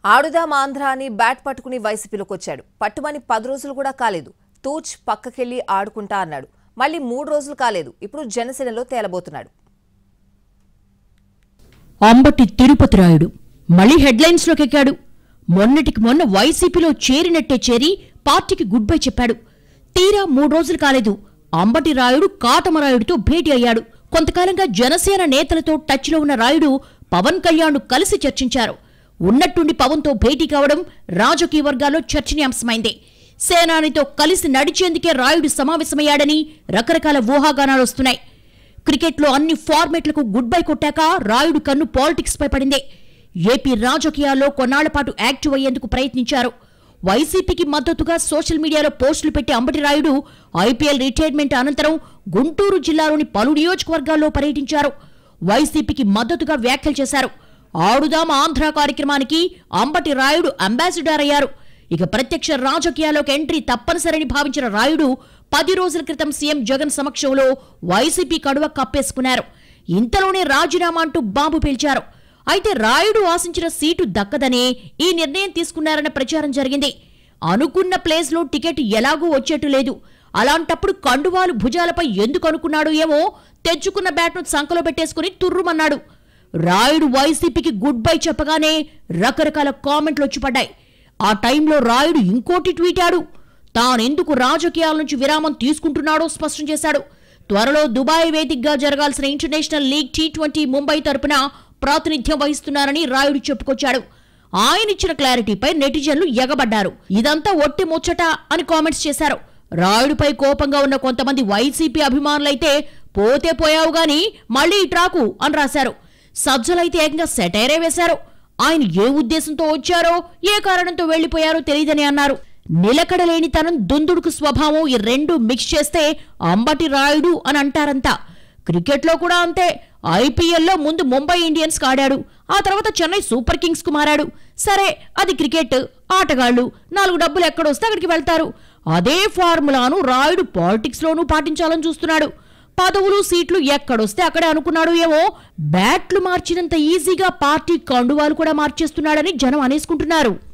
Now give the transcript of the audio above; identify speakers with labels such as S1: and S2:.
S1: ఆడుదాం ఆంధ్ర అని బ్యాట్ పట్టుకుని వైసీపీలోకి వచ్చాడు పట్టుమని పది రోజులు కూడా కాలేదు తూచ్ పక్కకెళ్ళి ఆడుకుంటా అన్నాడు మళ్ళీ మూడు రోజులు కాలేదు ఇప్పుడు జనసేనలో తేలబోతున్నాడు
S2: అంబటి తిరుపతి రాయుడు మళ్ళీ హెడ్లైన్స్లోకి ఎక్కాడు మొన్నటికి మొన్న వైసీపీలో చేరినట్టే చేరి పార్టీకి గుడ్ బై చెప్పాడు తీరా మూడు రోజులు కాలేదు అంబటి రాయుడు కాటమరాయుడితో భేటీ అయ్యాడు కొంతకాలంగా జనసేన నేతలతో టచ్లో ఉన్న రాయుడు పవన్ కళ్యాణ్ కలిసి చర్చించారు ఉన్నట్టుండి పవన్తో భేటీ కావడం రాజకీయ వర్గాల్లో చర్చనీయాంశమైంది సేనానితో కలిసి నడిచేందుకే రాయుడు సమావేశమయ్యాడని రకరకాల ఊహాగానాలు వస్తున్నాయి క్రికెట్లో అన్ని ఫార్మెట్లకు గుడ్ బై కొట్టాక రాయుడు కన్ను పాలిటిక్స్ పై పడింది ఏపీ రాజకీయాల్లో కొన్నాళ్ల పాటు యాక్టివ్ అయ్యేందుకు ప్రయత్నించారు వైసీపీకి మద్దతుగా సోషల్ మీడియాలో పోస్టులు పెట్టి అంబటి రాయుడు ఐపీఎల్ రిటైర్మెంట్ అనంతరం గుంటూరు జిల్లాలోని పలు నియోజకవర్గాల్లో పర్యటించారు వైసీపీకి మద్దతుగా వ్యాఖ్యలు చేశారు ఆడుదాం ఆంధ్ర కార్యక్రమానికి అంబటి రాయుడు అంబాసిడర్ అయ్యారు ఇక ప్రత్యక్ష రాజకీయాల్లోకి ఎంట్రీ తప్పనిసరని భావించిన రాయుడు పది రోజుల క్రితం సీఎం జగన్ సమక్షంలో వైసీపీ కడువ కప్పేసుకున్నారు ఇంతలోనే రాజీనామా అంటూ బాంబు పేల్చారు అయితే రాయుడు ఆశించిన సీటు దక్కదనే ఈ నిర్ణయం తీసుకున్నారన్న ప్రచారం జరిగింది అనుకున్న ప్లేస్లో టికెట్ ఎలాగూ వచ్చేట్టు లేదు అలాంటప్పుడు కండువాలు భుజాలపై ఎందుకు అనుకున్నాడు ఏమో తెచ్చుకున్న బ్యాట్ను సంకలో పెట్టేసుకుని తుర్రుమన్నాడు రాయుడు వైసీపీకి గుడ్ బై చెప్పగానే రకరకాల కామెంట్లు వచ్చి పడ్డాయి ఆ టైంలో రాయుడు ఇంకోటి ట్వీటాడు తానెందుకు రాజకీయాల నుంచి విరామం తీసుకుంటున్నాడో స్పష్టం చేశాడు త్వరలో దుబాయ్ వేదికగా జరగాల్సిన international league T twenty Mumbai తరపున ప్రాతినిధ్యం వహిస్తున్నారని రాయుడు చెప్పుకొచ్చాడు ఆయన ఇచ్చిన క్లారిటీపై నెటిజన్లు ఎగబడ్డారు ఇదంతా ఒట్టి ముచ్చట అని కామెంట్స్ చేశారు రాయుడిపై కోపంగా ఉన్న కొంతమంది వైసీపీ అభిమానులైతే పోతే పోయావు గాని మళ్ళీ ఇట్రాకు అని రాశారు సజ్జలైతే ఏకంగా సెటైరే వేశారు ఆయన ఏ ఉద్దేశంతో వచ్చారో ఏ కారణంతో వెళ్లిపోయారో తెలియదని అన్నారు నిలకడలేనితనం దుందుడుకు స్వభావం ఈ రెండు మిక్స్ చేస్తే అంబటి రాయుడు అని అంటారంతా క్రికెట్లో కూడా అంతే ఐపీఎల్లో ముందు ముంబై ఇండియన్స్ ఆడాడు ఆ తర్వాత చెన్నై సూపర్ కింగ్స్ కు మారాడు సరే అది క్రికెట్ ఆటగాళ్లు నాలుగు డబ్బులు ఎక్కడొస్తే అక్కడికి వెళ్తారు అదే ఫార్ములాను రాయుడు పాలిటిక్స్ లోనూ పాటించాలని చూస్తున్నాడు పదవులు సీట్లు ఎక్కడొస్తే అక్కడే అనుకున్నాడు ఏమో బ్యాట్లు మార్చినంత ఈజీగా పార్టీ కండువాలు కూడా మార్చేస్తున్నాడని జనం అనేసుకుంటున్నారు